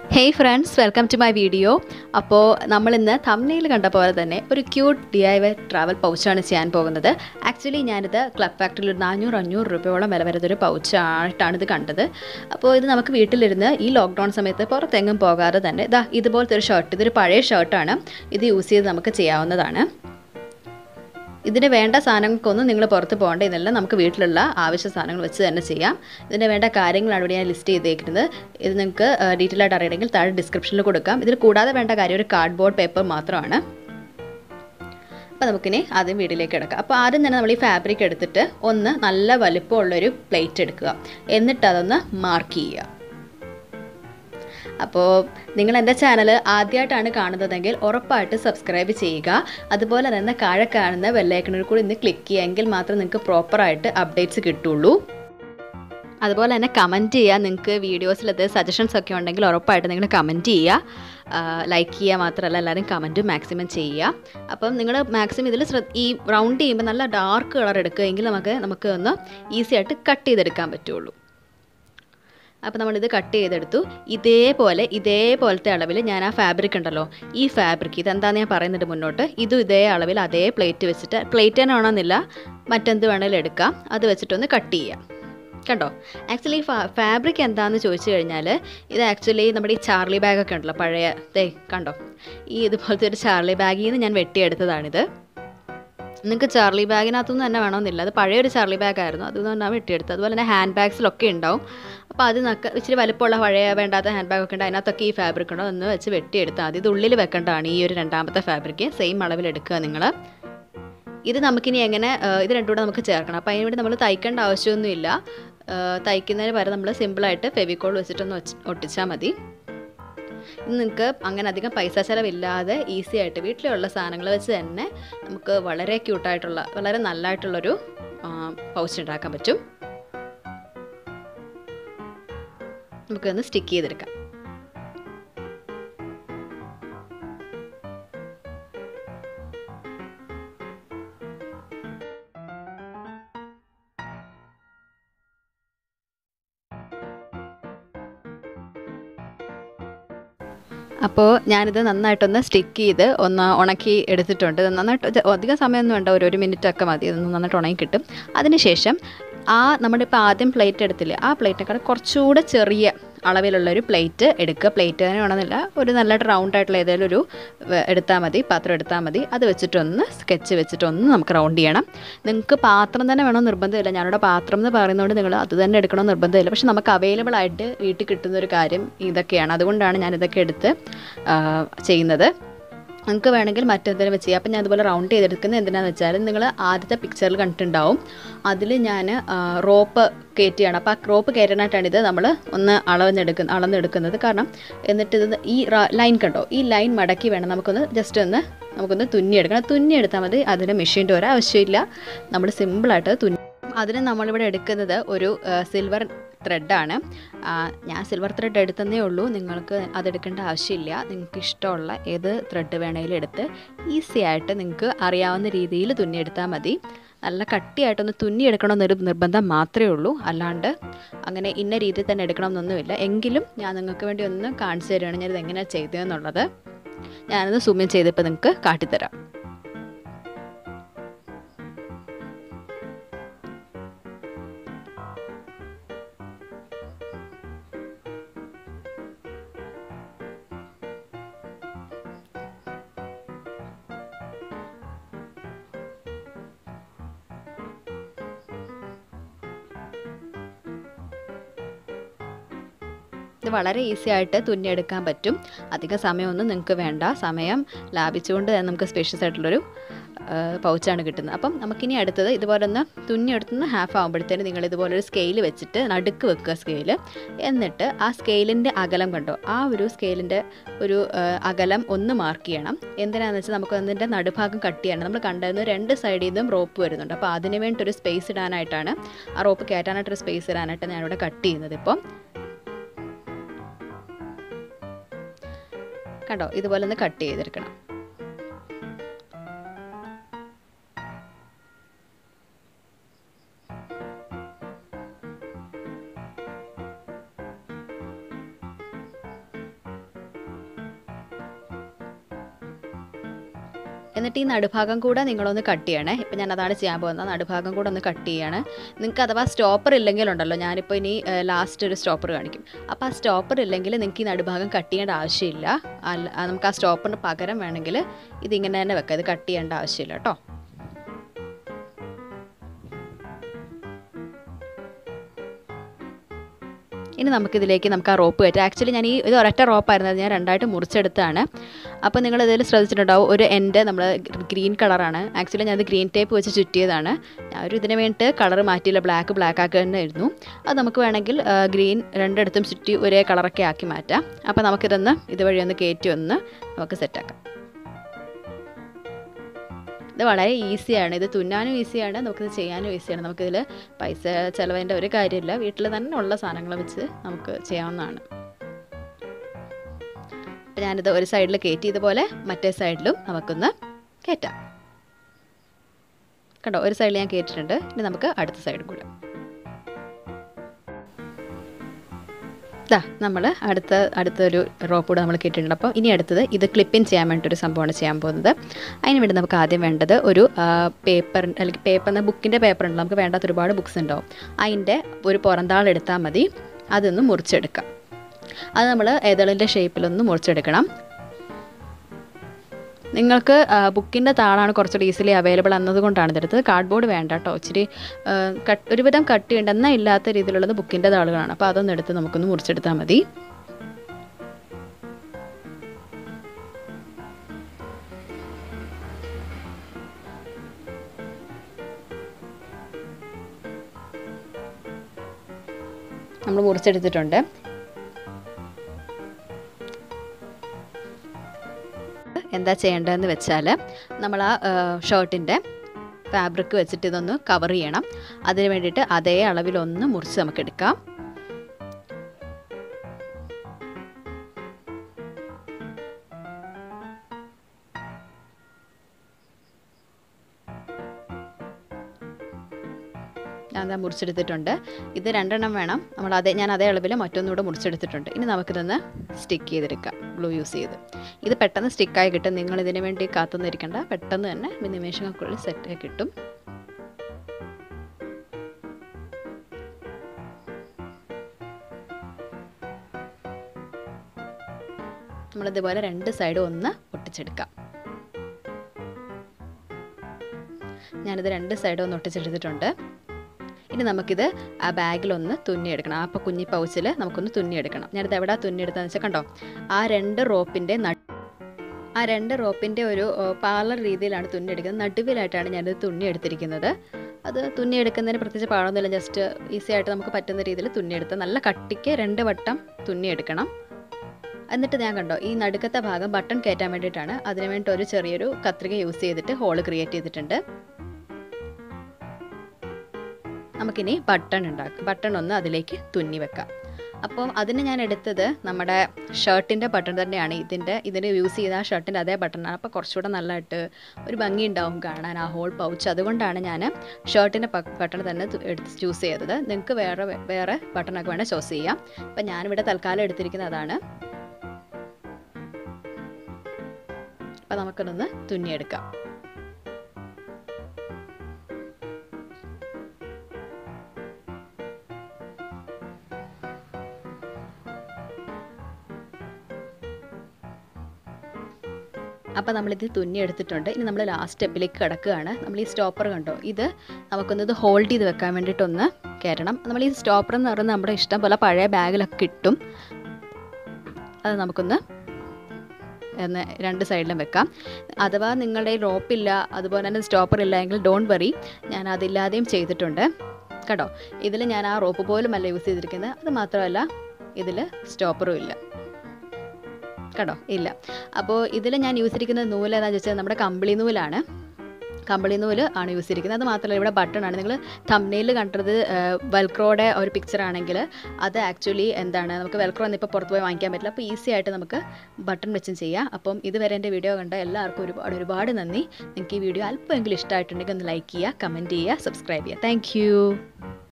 hey friends welcome to my video അപ്പോൾ നമ്മളിന്ന് തമിഴിൽ കണ്ട പോലെ തന്നെ ഒരു cute D I Y travel പൗച്ചാണ് ചെയ്യാൻ പോകുന്നത് ആക്ച്വലി ഞാനിത് ക്ലബ് ഫാക്ടറിയിൽ ഒരു നാനൂറ് അഞ്ഞൂറ് രൂപയോളം വില വരുന്നൊരു പൗച്ചായിട്ടാണ് ഇത് കണ്ടത് അപ്പോൾ ഇത് നമുക്ക് വീട്ടിലിരുന്ന് ഈ ലോക്ക്ഡൗൺ സമയത്ത് പുറത്തെങ്ങും പോകാതെ തന്നെ ഇതാ ഇതുപോലത്തെ ഒരു ഷർട്ട് ഇതൊരു പഴയ ഷർട്ടാണ് ഇത് യൂസ് ചെയ്ത് നമുക്ക് ചെയ്യാവുന്നതാണ് ഇതിന് വേണ്ട സാധനങ്ങൾക്കൊന്നും നിങ്ങൾ പുറത്ത് പോകേണ്ട ഇതെല്ലാം നമുക്ക് വീട്ടിലുള്ള ആവശ്യ സാധനങ്ങൾ വെച്ച് തന്നെ ചെയ്യാം ഇതിന് വേണ്ട കാര്യങ്ങളാണ് ഇവിടെ ഞാൻ ലിസ്റ്റ് ചെയ്തേക്കുന്നത് ഇത് നിങ്ങൾക്ക് ഡീറ്റെയിൽ ആയിട്ട് അറിയണമെങ്കിൽ താഴെ ഡിസ്ക്രിപ്ഷനിൽ കൊടുക്കാം ഇതിൽ കൂടാതെ വേണ്ട കാര്യം ഒരു കാർഡ്ബോർഡ് പേപ്പർ മാത്രമാണ് അപ്പോൾ നമുക്കിനി ആദ്യം വീട്ടിലേക്ക് കിടക്കാം അപ്പോൾ ആദ്യം തന്നെ നമ്മൾ ഈ ഫാബ്രിക് എടുത്തിട്ട് ഒന്ന് നല്ല വലുപ്പമുള്ളൊരു പ്ലേറ്റ് എടുക്കുക എന്നിട്ട് അതൊന്ന് മാർക്ക് ചെയ്യുക അപ്പോൾ നിങ്ങൾ എൻ്റെ ചാനൽ ആദ്യമായിട്ടാണ് കാണുന്നതെങ്കിൽ ഉറപ്പായിട്ട് സബ്സ്ക്രൈബ് ചെയ്യുക അതുപോലെ തന്നെ താഴെ കാണുന്ന ബെല്ലൈക്കണിൽ കൂടി ഇന്ന് ക്ലിക്ക് ചെയ്യുമെങ്കിൽ മാത്രമേ നിങ്ങൾക്ക് പ്രോപ്പറായിട്ട് അപ്ഡേറ്റ്സ് കിട്ടുള്ളൂ അതുപോലെ തന്നെ കമൻറ്റ് ചെയ്യുക നിങ്ങൾക്ക് വീഡിയോസിലത് സജഷൻസ് ഒക്കെ ഉണ്ടെങ്കിൽ ഉറപ്പായിട്ട് നിങ്ങൾ കമൻറ്റ് ചെയ്യുക ലൈക്ക് ചെയ്യുക മാത്രമല്ല എല്ലാവരും കമൻറ്റും മാക്സിമം ചെയ്യുക അപ്പം നിങ്ങൾ മാക്സിമം ഇതിൽ ശ്രദ്ധ ഈ റൗണ്ട് ചെയ്യുമ്പോൾ നല്ല ഡാർക്ക് കളർ എടുക്കുക എങ്കിൽ നമുക്ക് നമുക്ക് ഒന്ന് ഈസി ആയിട്ട് കട്ട് ചെയ്തെടുക്കാൻ പറ്റുള്ളൂ അപ്പോൾ നമ്മളിത് കട്ട് ചെയ്തെടുത്തു ഇതേപോലെ ഇതേപോലത്തെ അളവിൽ ഞാൻ ആ ഫാബ്രിക് ഉണ്ടല്ലോ ഈ ഫാബ്രിക് ഇതെന്താണെന്ന് ഞാൻ പറയുന്നുണ്ട് മുന്നോട്ട് ഇതും ഇതേ അളവിൽ അതേ പ്ലേറ്റ് വെച്ചിട്ട് പ്ലേറ്റ് തന്നെ വേണമെന്നില്ല മറ്റെന്ത് വേണമെങ്കിലും എടുക്കാം അത് വെച്ചിട്ടൊന്ന് കട്ട് ചെയ്യാം കണ്ടോ ആക്ച്വലി ഫാ ഫാബ്രിക് എന്താണെന്ന് ചോദിച്ചു കഴിഞ്ഞാൽ ഇത് ആക്ച്വലി നമ്മുടെ ഈ ചാർലി ബാഗൊക്കെ ഉണ്ടല്ലോ പഴയ ദേ കണ്ടോ ഈ ഇതുപോലത്തെ ഒരു ചാർലി ബാഗിൽ നിന്ന് ഞാൻ വെട്ടിയെടുത്തതാണിത് നിങ്ങൾക്ക് ചാർലി ബാഗിനകത്തുനിന്ന് തന്നെ വേണമെന്നില്ല അത് പഴയൊരു ചാർലി ബാഗായിരുന്നു അതിൽ നിന്ന് തന്നെ വെട്ടിയെടുത്തത് അതുപോലെ തന്നെ ഹാൻഡ് ബാഗ്സിലൊക്കെ ഉണ്ടാവും അപ്പോൾ അത് നക്ക ഇച്ചിരി വലുപ്പമുള്ള പഴയ വേണ്ടാത്ത ഹാൻഡ് ബാഗ് ഒക്കെ ഉണ്ട് അതിനകത്തൊക്കെ ഈ ഫാബ്രിക് ഉണ്ടോ ഒന്ന് വെച്ച് വെട്ടിയെടുത്താൽ മതി ഇത് ഉള്ളിൽ വെക്കേണ്ടതാണ് ഈ ഒരു രണ്ടാമത്തെ ഫാബ്രിക് സെയിം അളവിൽ എടുക്കുക നിങ്ങൾ ഇത് നമുക്കിനി എങ്ങനെ ഇത് രണ്ടും കൂടെ നമുക്ക് ചേർക്കണം അപ്പോൾ അതിന് വേണ്ടി നമ്മൾ തയ്ക്കേണ്ട ആവശ്യമൊന്നുമില്ല തയ്ക്കുന്നതിന് പകരം നമ്മൾ സിമ്പിളായിട്ട് ഫെവിക്കോൾ വെച്ചിട്ടൊന്ന് ഒട്ടിച്ചാൽ മതി ഇത് നിങ്ങൾക്ക് അങ്ങനെ അധികം പൈസ ചിലവില്ലാതെ ഈസി ആയിട്ട് വീട്ടിലുള്ള സാധനങ്ങൾ വെച്ച് തന്നെ നമുക്ക് വളരെ ക്യൂട്ടായിട്ടുള്ള വളരെ നല്ലതായിട്ടുള്ളൊരു പൗച്ച് ഉണ്ടാക്കാൻ പറ്റും നമുക്കൊന്ന് സ്റ്റിക്ക് ചെയ്തെടുക്കാം അപ്പോൾ ഞാനിത് നന്നായിട്ടൊന്ന് സ്റ്റിക്ക് ചെയ്ത് ഒന്ന് ഉണക്കി എടുത്തിട്ടുണ്ട് നന്നായിട്ട് അധികം സമയമൊന്നും വേണ്ട ഒരു ഒരു മിനിറ്റ് ഒക്കെ മതി ഇതൊന്ന് നന്നായിട്ട് ഉണങ്ങി കിട്ടും അതിനുശേഷം ആ നമ്മുടെ ഇപ്പോൾ ആദ്യം പ്ലേറ്റ് എടുത്തില്ലേ ആ പ്ലേറ്റിനേക്കാൾ കുറച്ചുകൂടെ ചെറിയ അളവിലുള്ള ഒരു പ്ലേറ്റ് എടുക്കുക പ്ലേറ്റ് തന്നെ വേണമെന്നില്ല ഒരു നല്ല റൗണ്ട് ആയിട്ടുള്ള ഏതെങ്കിലും ഒരു എടുത്താൽ മതി പാത്രം എടുത്താൽ മതി അത് വെച്ചിട്ടൊന്ന് സ്കെച്ച് വെച്ചിട്ടൊന്ന് നമുക്ക് റൗണ്ട് ചെയ്യണം നിങ്ങൾക്ക് പാത്രം തന്നെ വേണോ നിർബന്ധമില്ല ഞാനിവിടെ പാത്രം എന്ന് പറയുന്നതുകൊണ്ട് നിങ്ങൾ അത് തന്നെ എടുക്കണോ നിർബന്ധമില്ല പക്ഷെ നമുക്ക് അവൈലബിൾ ആയിട്ട് വീട്ടിൽ കിട്ടുന്ന ഒരു കാര്യം ഇതൊക്കെയാണ് അതുകൊണ്ടാണ് ഞാൻ ഇതൊക്കെ എടുത്ത് ചെയ്യുന്നത് നിങ്ങൾക്ക് വേണമെങ്കിൽ മറ്റെന്തെങ്കിലും വെച്ച് ചെയ്യാം അപ്പം ഞാൻ അതുപോലെ റൗണ്ട് ചെയ്തെടുക്കുന്നത് എന്തിനാണെന്ന് വെച്ചാൽ നിങ്ങൾ ആദ്യത്തെ പിക്ചറിൽ കണ്ടിട്ടുണ്ടാവും അതിൽ ഞാൻ റോപ്പ് കയറ്റിയാണ് അപ്പോൾ ആ റോപ്പ് കയറ്റാനായിട്ടാണ് ഇത് നമ്മൾ ഒന്ന് അളവെന്നെടുക്കുന്ന അളന്നെടുക്കുന്നത് കാരണം എന്നിട്ട് ഇത് ഈ ലൈൻ കണ്ടോ ഈ ലൈൻ മടക്കി വേണം നമുക്കൊന്ന് ജസ്റ്റ് ഒന്ന് നമുക്കൊന്ന് തുന്നിയെടുക്കണം തുന്നിയെടുത്താൽ മതി അതിന് മെഷീൻ്റെ ഒരു ആവശ്യമില്ല നമ്മൾ സിമ്പിളായിട്ട് തുന്നി അതിന് നമ്മളിവിടെ എടുക്കുന്നത് ഒരു സിൽവർ ത്രെഡാണ് ഞാൻ സിൽവർ ത്രെഡ് എടുത്തതേ ഉള്ളൂ നിങ്ങൾക്ക് അതെടുക്കേണ്ട ആവശ്യമില്ല നിങ്ങൾക്ക് ഇഷ്ടമുള്ള ഏത് ത്രെഡ് വേണമെങ്കിലും എടുത്ത് ഈസി ആയിട്ട് നിങ്ങൾക്ക് അറിയാവുന്ന രീതിയിൽ തുന്നിയെടുത്താൽ മതി നല്ല കട്ടിയായിട്ടൊന്ന് തുന്നിയെടുക്കണമെന്നൊരു നിർബന്ധം മാത്രമേ ഉള്ളൂ അല്ലാണ്ട് അങ്ങനെ ഇന്ന രീതിയിൽ തന്നെ എടുക്കണമെന്നൊന്നുമില്ല എങ്കിലും ഞാൻ നിങ്ങൾക്ക് വേണ്ടി ഒന്ന് കാണിച്ചു തരികയാണ് ഞാനിത് എങ്ങനെയാണ് ചെയ്തതെന്നുള്ളത് ഞാനത് സൂമിൻ ചെയ്തിപ്പോൾ നിങ്ങൾക്ക് കാട്ടിത്തരാം ഇത് വളരെ ഈസി ആയിട്ട് തുന്നിയെടുക്കാൻ പറ്റും അധികം സമയമൊന്നും നിങ്ങൾക്ക് വേണ്ട സമയം ലാഭിച്ചുകൊണ്ട് തന്നെ നമുക്ക് സ്പേഷ്യസ് ആയിട്ടുള്ളൊരു പൗച്ചാണ് കിട്ടുന്നത് അപ്പം നമുക്കിനി അടുത്തത് ഇതുപോലെ ഒന്ന് തുന്നിയെടുത്തുനിന്ന് ഹാഫ് ആകുമ്പോഴത്തേന് നിങ്ങൾ ഇതുപോലൊരു സ്കെയിൽ വെച്ചിട്ട് നടുക്ക് വെക്കുക സ്കെയിൽ എന്നിട്ട് ആ സ്കെയിലിൻ്റെ അകലം കണ്ടോ ആ ഒരു സ്കെയിലിൻ്റെ ഒരു അകലം ഒന്ന് മാർക്ക് ചെയ്യണം എന്തിനാണെന്ന് വെച്ചാൽ നമുക്ക് അതിൻ്റെ നടുഭാഗം കട്ട് ചെയ്യണം നമ്മൾ കണ്ടായിരുന്നു രണ്ട് സൈഡിൽ നിന്നും റോപ്പ് വരുന്നുണ്ട് അപ്പോൾ അതിന് വേണ്ടിയിട്ടൊരു സ്പേസ് ഇടാനായിട്ടാണ് ആ റോപ്പ് കയറ്റാനായിട്ടൊരു സ്പേസ് ഇടാനായിട്ട് ഞാനിവിടെ കട്ട് ചെയ്യുന്നത് ഇപ്പം കണ്ടോ ഇതുപോലെ ഒന്ന് കട്ട് ചെയ്തെടുക്കണം എന്നിട്ട് ഈ നടുഭാഗം കൂടെ നിങ്ങളൊന്ന് കട്ട് ചെയ്യണേ ഇപ്പം ഞാൻ അതാണ് ചെയ്യാൻ പോകുന്നത് നടുഭാഗം കൂടെ ഒന്ന് കട്ട് ചെയ്യാണ് നിങ്ങൾക്ക് അഥവാ സ്റ്റോപ്പർ ഇല്ലെങ്കിലുണ്ടല്ലോ ഞാനിപ്പോൾ ഇനി ലാസ്റ്റ് ഒരു സ്റ്റോപ്പർ കാണിക്കും അപ്പോൾ ആ സ്റ്റോപ്പർ ഇല്ലെങ്കിൽ നിങ്ങൾക്ക് ഈ നടുഭാഗം കട്ട് ചെയ്യേണ്ട ആവശ്യമില്ല അല്ല ആ നമുക്ക് ആ സ്റ്റോപ്പറിന് പകരം വേണമെങ്കിൽ ഇതിങ്ങനെ തന്നെ വെക്കാം ഇത് കട്ട് ചെയ്യേണ്ട ആവശ്യമില്ല കേട്ടോ ഇനി നമുക്കിതിലേക്ക് നമുക്ക് ആ റോപ്പ് കയറ്റാം ആക്ച്വലി ഞാൻ ഈ ഇത് ഒരൊറ്റ റോപ്പായിരുന്നു അത് ഞാൻ രണ്ടായിട്ട് മുറിച്ചെടുത്താണ് അപ്പോൾ നിങ്ങൾ ഇതിൽ ശ്രദ്ധിച്ചിട്ടുണ്ടാവും ഒരു എൻഡ് നമ്മൾ ഗ്രീൻ കളറാണ് ആക്ച്വലി ഞാനത് ഗ്രീൻ ടേപ്പ് വെച്ച് ചുറ്റിയതാണ് ഞാൻ ഒരു ഇതിന് വേണ്ടിയിട്ട് കളർ മാറ്റിയില്ല ബ്ലാക്ക് ബ്ലാക്ക് ആക്കുക തന്നെയായിരുന്നു അത് നമുക്ക് വേണമെങ്കിൽ ഗ്രീൻ രണ്ടിടത്തും ചുറ്റി ഒരേ കളറൊക്കെ ആക്കി മാറ്റാം അപ്പോൾ നമുക്കിതൊന്ന് ഇതുവഴി ഒന്ന് കയറ്റി ഒന്ന് നമുക്ക് സെറ്റാക്കാം ഇത് വളരെ ഈസിയാണ് ഇത് തുന്നാനും ഈസിയാണ് നമുക്കിത് ചെയ്യാനും ഈസിയാണ് നമുക്കിതിൽ പൈസ ചിലവിൻ്റെ ഒരു കാര്യമില്ല വീട്ടിൽ തന്നെ ഉള്ള സാധനങ്ങൾ വെച്ച് നമുക്ക് ചെയ്യാവുന്നതാണ് അപ്പം ഞാനിത് ഒരു സൈഡിൽ കയറ്റി ഇതുപോലെ മറ്റേ സൈഡിലും നമുക്കൊന്ന് കയറ്റാം കണ്ടോ ഒരു സൈഡിൽ ഞാൻ കയറ്റിയിട്ടുണ്ട് ഇനി നമുക്ക് അടുത്ത സൈഡും കൂടെ ഇതാ നമ്മൾ അടുത്ത അടുത്തൊരു റോപ്പ് കൂടെ നമ്മൾ കിട്ടിയിട്ടുണ്ട് അപ്പോൾ ഇനി അടുത്തത് ഇത് ക്ലിപ്പിൻ ചെയ്യാൻ വേണ്ടി ഒരു സംഭവമാണ് ചെയ്യാൻ പോകുന്നത് അതിന് വേണ്ടി നമുക്ക് ആദ്യം വേണ്ടത് ഒരു പേപ്പർ അല്ലെങ്കിൽ പേപ്പർ എന്ന ബുക്കിൻ്റെ പേപ്പർ ഉണ്ട് നമുക്ക് വേണ്ടാത്ത ഒരുപാട് ബുക്സ് ഉണ്ടാവും അതിൻ്റെ ഒരു പുറന്താൾ എടുത്താൽ മതി അതൊന്ന് മുറിച്ചെടുക്കാം അത് നമ്മൾ ഏതളിൻ്റെ ഷേപ്പിലൊന്ന് മുറിച്ചെടുക്കണം നിങ്ങൾക്ക് ബുക്കിൻ്റെ താളാണ് കുറച്ചുകൂടി ഈസിലി അവൈലബിൾ എന്നതുകൊണ്ടാണ് ഇതെടുത്തത് കാർഡ്ബോർഡ് വേണ്ട കേട്ടോ ഇച്ചിരി കട്ട് ഒരുവിധം കട്ട് ചെയ്യേണ്ട എന്നാൽ ഇല്ലാത്ത രീതിയിലുള്ളത് ബുക്കിൻ്റെ താളുകളാണ് അപ്പോൾ അതൊന്ന് എടുത്ത് നമുക്കൊന്ന് മുറിച്ചെടുത്താൽ മതി നമ്മൾ മുറിച്ചെടുത്തിട്ടുണ്ട് എന്താ ചെയ്യേണ്ടതെന്ന് വെച്ചാൽ നമ്മൾ ആ ഷർട്ടിൻ്റെ ഫാബ്രിക് വെച്ചിട്ട് ഇതൊന്ന് കവർ ചെയ്യണം അതിന് വേണ്ടിയിട്ട് അതേ അളവിലൊന്ന് മുറിച്ച് നമുക്ക് എടുക്കാം ഞാൻ അതാ മുറിച്ചെടുത്തിട്ടുണ്ട് ഇത് രണ്ടെണ്ണം വേണം നമ്മൾ അതേ ഞാൻ അതേ അളവിൽ മറ്റൊന്നുകൂടെ മുറിച്ചെടുത്തിട്ടുണ്ട് ഇനി നമുക്കിതൊന്ന് സ്റ്റിക്ക് ചെയ്തെടുക്കാം ഗ്ലൂ യൂസ് ചെയ്ത് ഇത് പെട്ടെന്ന് സ്റ്റിക്കായി കിട്ടും നിങ്ങൾ ഇതിന് വേണ്ടി കാത്തുനിന്നിരിക്കേണ്ട പെട്ടെന്ന് തന്നെ നിമിഷങ്ങൾക്കുള്ളിൽ സെറ്റായി കിട്ടും നമ്മളിതുപോലെ രണ്ട് സൈഡും ഒന്ന് ഒട്ടിച്ചെടുക്കാം ഞാനിത് രണ്ട് സൈഡും ഒന്ന് ഒട്ടിച്ചെടുത്തിട്ടുണ്ട് ഇനി നമുക്കിത് ആ ബാഗിലൊന്ന് തുന്നിയെടുക്കണം ആ അപ്പോൾ കുഞ്ഞി പൗച്ചിൽ നമുക്കൊന്ന് തുന്നിയെടുക്കണം ഞാനിത് എവിടെ തുന്നിയെടുത്തതെന്ന് വെച്ചാൽ കണ്ടോ ആ രണ്ട് റോപ്പിൻ്റെ ആ രണ്ട് റോപ്പിൻ്റെ ഒരു പാർലർ രീതിയിലാണ് തുന്നിയെടുക്കുന്നത് നടുവിലായിട്ടാണ് ഞാനിത് തുന്നിയെടുത്തിരിക്കുന്നത് അത് തുന്നിയെടുക്കുന്നതിന് പ്രത്യേകിച്ച് പാടൊന്നുമില്ല ജസ്റ്റ് ഈസി ആയിട്ട് നമുക്ക് പറ്റുന്ന രീതിയിൽ തുന്നിയെടുത്ത് നല്ല കട്ടിക്ക് രണ്ട് വട്ടം തുന്നിയെടുക്കണം എന്നിട്ട് ഞാൻ കണ്ടോ ഈ നടുക്കത്തെ ഭാഗം ബട്ടൺ കയറ്റാൻ വേണ്ടിയിട്ടാണ് അതിന് വേണ്ടി ഒരു ചെറിയൊരു കത്രിക യൂസ് ചെയ്തിട്ട് ഹോൾ ക്രിയേറ്റ് ചെയ്തിട്ടുണ്ട് നമുക്കിനി ബട്ടൺ ഉണ്ടാക്കും ബട്ടൺ ഒന്ന് അതിലേക്ക് തുന്നി വെക്കാം അപ്പം അതിന് ഞാൻ എടുത്തത് നമ്മുടെ ഷർട്ടിൻ്റെ ബട്ടൺ തന്നെയാണ് ഇതിൻ്റെ ഇതിന് യൂസ് ചെയ്ത ആ ഷർട്ടിൻ്റെ അതേ ബട്ടണാണ് അപ്പോൾ കുറച്ചുകൂടെ നല്ലതായിട്ട് ഒരു ഭംഗി ഉണ്ടാവും കാണാൻ ആ ഹോൾ പൗച്ച് അതുകൊണ്ടാണ് ഞാൻ ഷർട്ടിൻ്റെ ബട്ടൺ തന്നെ എടുത്ത് ചൂസ് ചെയ്തത് നിങ്ങൾക്ക് വേറെ വേറെ ബട്ടണൊക്കെ വേണേൽ ചൂസ് ചെയ്യാം അപ്പം ഞാനിവിടെ തൽക്കാലം എടുത്തിരിക്കുന്നത് അതാണ് അപ്പം നമുക്കതൊന്ന് തുന്നിയെടുക്കാം അപ്പോൾ നമ്മളിത് തുന്നി എടുത്തിട്ടുണ്ട് ഇനി നമ്മൾ ലാസ്റ്റ് സ്റ്റെപ്പിലേക്ക് കിടക്കുകയാണ് നമ്മൾ ഈ സ്റ്റോപ്പർ കണ്ടോ ഇത് നമുക്കൊന്ന് ഇത് ഹോൾഡ് ചെയ്ത് വെക്കാൻ വേണ്ടിയിട്ടൊന്ന് കയറണം നമ്മൾ ഈ സ്റ്റോപ്പർ എന്ന് പറയുന്നത് നമ്മുടെ ഇഷ്ടം പോലെ പഴയ ബാഗിലൊക്കെ കിട്ടും അത് നമുക്കൊന്ന് എന്ന് രണ്ട് സൈഡിലും വെക്കാം അഥവാ നിങ്ങളുടെ റോപ്പില്ല അതുപോലെ തന്നെ സ്റ്റോപ്പർ ഇല്ല എങ്കിൽ ഡോൺ വറി ഞാൻ അതില്ലാതെയും ചെയ്തിട്ടുണ്ട് കേട്ടോ ഇതിൽ ഞാൻ ആ റോപ്പ് പോലും അല്ല യൂസ് ചെയ്തിരിക്കുന്നത് അത് മാത്രമല്ല ഇതിൽ സ്റ്റോപ്പറും ഇല്ല കേട്ടോ ഇല്ല അപ്പോൾ ഇതിൽ ഞാൻ യൂസ് ചെയ്തിരിക്കുന്ന നൂല് ഏതാണെന്ന് വെച്ചാൽ നമ്മുടെ കമ്പിളി നൂലാണ് കമ്പിളി നൂല് ആണ് യൂസ് ചെയ്തിരിക്കുന്നത് അത് മാത്രമല്ല ഇവിടെ ബട്ടൺ ആണ് നിങ്ങൾ തമ്മിൽ കണ്ടത് വെൽക്രോയുടെ ഒരു പിക്ചർ ആണെങ്കിൽ അത് ആക്ച്വലി എന്താണ് നമുക്ക് വെൽക്രോ ഒന്നും ഇപ്പോൾ പുറത്ത് പോയി വാങ്ങിക്കാൻ പറ്റില്ല അപ്പോൾ ഈസി ആയിട്ട് നമുക്ക് ബട്ടൺ വെച്ചും ചെയ്യാം അപ്പം ഇതുവരെ എൻ്റെ വീഡിയോ കണ്ട എല്ലാവർക്കും ഒരുപാട് ഒരുപാട് നന്ദി നിങ്ങൾക്ക് ഈ വീഡിയോ അല്പമെങ്കിലും ഇഷ്ടമായിട്ടുണ്ടെങ്കിൽ ഒന്ന് ലൈക്ക് ചെയ്യുക കമൻറ്റ് ചെയ്യുക സബ്സ്ക്രൈബ് ചെയ്യുക താങ്ക്